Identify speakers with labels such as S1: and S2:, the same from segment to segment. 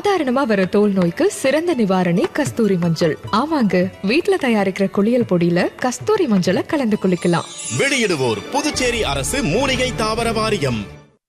S1: சாதாரணமா வர தோல் நோய்க்கு சிறந்த நிவாரணி கஸ்தூரி மஞ்சள் ஆமாங்க வீட்ல தயாரிக்கிற குளியல் பொடியில கஸ்தூரி மஞ்சளை கலந்து குளிக்கலாம்
S2: வெளியிடுவோர் புதுச்சேரி அரசு மூலிகை தாவர வாரியம்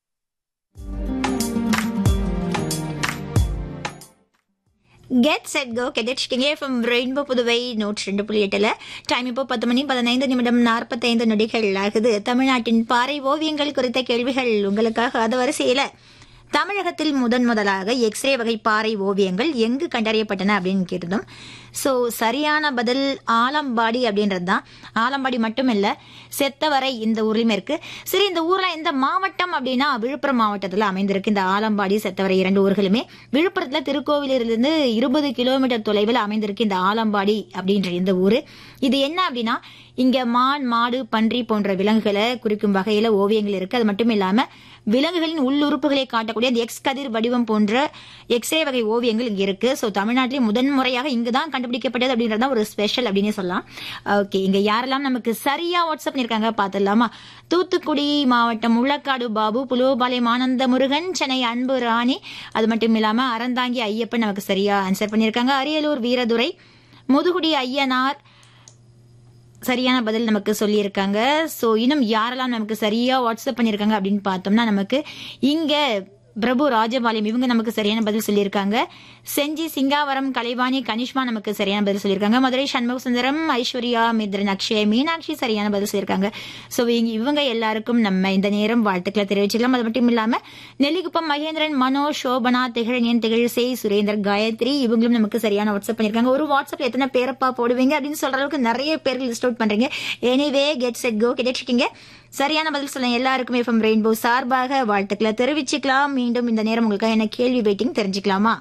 S3: கெட் செட் கோ கெடிச்சிட்டிங்க ஃப்ரம் ரெயின்போ புதுவை நூற்றி ரெண்டு புள்ளி எட்டுல டைம் இப்போ பத்து மணி பதினைந்து நிமிடம் நாற்பத்தைந்து நொடிகள் ஆகுது தமிழ்நாட்டின் பாறை ஓவியங்கள் குறித்த கேள்விகள் உங்களுக்காக அது வரிசையில தமிழகத்தில் முதன் முதலாக எக்ஸ்ரே வகை பாறை ஓவியங்கள் எங்கு கண்டறியப்பட்டன அப்படின்னு கேட்டிருந்தோம் ஸோ சரியான பதில் ஆலம்பாடி அப்படின்றது தான் ஆலம்பாடி மட்டும் இல்லை செத்தவரை இந்த ஊர்லையுமே இருக்கு சரி இந்த ஊர்ல எந்த மாவட்டம் அப்படின்னா விழுப்புரம் மாவட்டத்தில் அமைந்திருக்கு இந்த ஆலம்பாடி செத்தவரை இரண்டு ஊர்களுமே விழுப்புரத்துல திருக்கோவிலிருந்து இருபது கிலோமீட்டர் தொலைவில் அமைந்திருக்கு இந்த ஆலம்பாடி அப்படின்ற இந்த ஊரு இது என்ன அப்படின்னா இங்க மான் மாடு பன்றி போன்ற விலங்குகளை குறிக்கும் வகையில ஓவியங்கள் இருக்கு அது மட்டும் இல்லாம விலங்குகளின் உள்ளுறுப்புகளை காட்டக்கூடிய அந்த எக்ஸ் கதிர் வடிவம் போன்ற எக்ஸ்ரே வகை ஓவியங்கள் இங்க இருக்கு ஸோ தமிழ்நாட்டிலே முதன் முறையாக இங்குதான் கண்டுபிடிக்கப்பட்டது அப்படின்றது தான் ஒரு ஸ்பெஷல் அப்படின்னு சொல்லலாம் ஓகே இங்க யாரெல்லாம் நமக்கு சரியா வாட்ஸ்அப் பண்ணிருக்காங்க பார்த்துடலாமா தூத்துக்குடி மாவட்டம் உள்ளக்காடு பாபு புலுவபாளையம் ஆனந்த முருகன் சென்னை அன்பு ராணி அது மட்டும் இல்லாம அறந்தாங்கி ஐயப்பன் நமக்கு சரியா ஆன்சர் பண்ணியிருக்காங்க அரியலூர் வீரதுரை முதுகுடி ஐயனார் சரியான பதில் நமக்கு சொல்லியிருக்காங்க ஸோ இன்னும் யாரெல்லாம் நமக்கு சரியா வாட்ஸ்அப் பண்ணியிருக்காங்க அப்படின்னு பார்த்தோம்னா நமக்கு இங்க பிரபு ராஜபாளையம் இவங்க நமக்கு சரியான பதில் சொல்லியிருக்காங்க செஞ்சி சிங்காவரம் கலைவாணி கனிஷ்மா நமக்கு சரியான பதில் சொல்லியிருக்காங்க மதுரை சண்முக சுந்தரம் ஐஸ்வர்யா மித்ரன் அக்ஷய் மீனாட்சி சரியான பதில் சொல்லியிருக்காங்க ஸோ இவங்க எல்லாருக்கும் நம்ம இந்த நேரம் வாழ்த்துக்களை தெரிவிச்சுக்கலாம் அது மட்டும் இல்லாம நெல்லிக்குப்பம் மகேந்திரன் மனோ சோபனா திகழனியன் திகழ்சே சுரேந்தர் காயத்ரி இவங்களும் நமக்கு சரியான வாட்ஸ்அப் பண்ணியிருக்காங்க ஒரு வாட்ஸ்அப்ல எத்தனை பேரப்பா போடுவீங்க அப்படின்னு சொல்ற அளவுக்கு நிறைய பேர் லிஸ்ட் அவுட் பண்றீங்க எனிவே கெட் செட் கோ கிடைச்சிட்டீங்க சரியான பதில் சொல்ல எல்லாருக்குமே எஃப்எம் ரெயின்போ சார்பாக வாழ்த்துக்களை தெரிவிச்சுக்கலாம் மீண்டும் இந்த நேரம் உங்களுக்கு என்ன கேள்வி வெயிட்டிங் தெரிஞ்சுக்கலாமா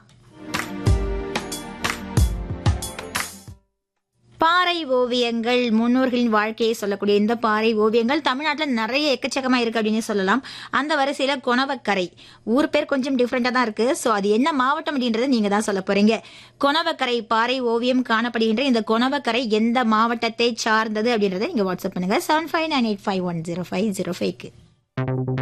S3: பாறை ஓவியங்கள் முன்னோர்களின் வாழ்க்கையை சொல்லக்கூடிய இந்த பாறை ஓவியங்கள் தமிழ்நாட்டில் நிறைய எக்கச்சக்கமா இருக்கு அப்படின்னு சொல்லலாம் அந்த வரிசையில கொணவக்கரை ஊர் பேர் கொஞ்சம் டிஃப்ரெண்டா தான் இருக்கு ஸோ அது என்ன மாவட்டம் அப்படின்றத நீங்க தான் சொல்ல போறீங்க கொணவக்கரை பாறை ஓவியம் காணப்படுகின்ற இந்த கொணவக்கரை எந்த மாவட்டத்தை சார்ந்தது அப்படின்றத நீங்க வாட்ஸ்அப் பண்ணுங்க seven five nine eight five one zero five zero ஃபைவ்க்கு